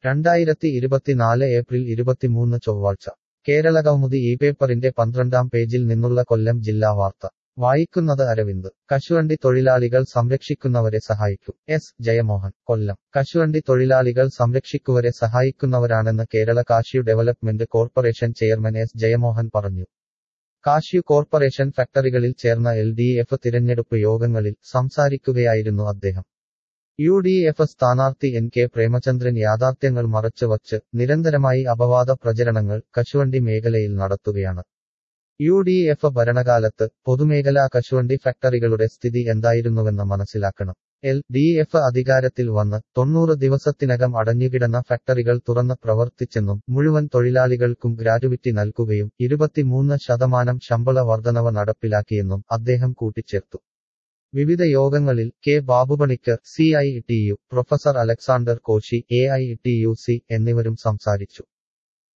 രണ്ടായിരത്തി ഇരുപത്തിനാല് ഏപ്രിൽ ഇരുപത്തിമൂന്ന് ചൊവ്വാഴ്ച കേരള കൗമുദി ഈ പേപ്പറിന്റെ പന്ത്രണ്ടാം പേജിൽ നിന്നുള്ള കൊല്ലം ജില്ലാ വാർത്ത വായിക്കുന്നത് അരവിന്ദ് കശുവണ്ടി തൊഴിലാളികൾ സംരക്ഷിക്കുന്നവരെ സഹായിക്കും എസ് ജയമോഹൻ കൊല്ലം കശുവണ്ടി തൊഴിലാളികൾ സംരക്ഷിക്കുവരെ സഹായിക്കുന്നവരാണെന്ന് Kerala cashew development corporation chairman S Jayamohan പറഞ്ഞു കാഷ്യു കോർപ്പറേഷൻ ഫാക്ടറികളിൽ ചേർന്ന എൽ ഡി എഫ് തിരഞ്ഞെടുപ്പ് യോഗങ്ങളിൽ സംസാരിക്കുകയായിരുന്നു അദ്ദേഹം യു ഡി എഫ് സ്ഥാനാർത്ഥി എൻ കെ പ്രേമചന്ദ്രൻ യാഥാർത്ഥ്യങ്ങൾ മറച്ചുവച്ച് നിരന്തരമായി അപവാദ പ്രചരണങ്ങൾ കശുവണ്ടി മേഖലയിൽ നടത്തുകയാണ് യു ഡി എഫ് ഭരണകാലത്ത് പൊതുമേഖലാ കശുവണ്ടി ഫാക്ടറികളുടെ സ്ഥിതി എന്തായിരുന്നുവെന്ന് മനസ്സിലാക്കണം എൽ ഡി എഫ് അധികാരത്തിൽ വന്ന് തൊണ്ണൂറ് ദിവസത്തിനകം അടഞ്ഞുകിടന്ന ഫാക്ടറികൾ തുറന്ന് പ്രവർത്തിച്ചെന്നും മുഴുവൻ തൊഴിലാളികൾക്കും ഗ്രാറ്റുവിറ്റി നൽകുകയും ഇരുപത്തിമൂന്ന് ശതമാനം ശമ്പള വർധനവ് നടപ്പിലാക്കിയെന്നും അദ്ദേഹം കൂട്ടിച്ചേർത്തു വിവിധ യോഗങ്ങളിൽ K Babupanicker C I T U professor Alexander Koshy A I T U C എന്നിവരും സംസാരിച്ചു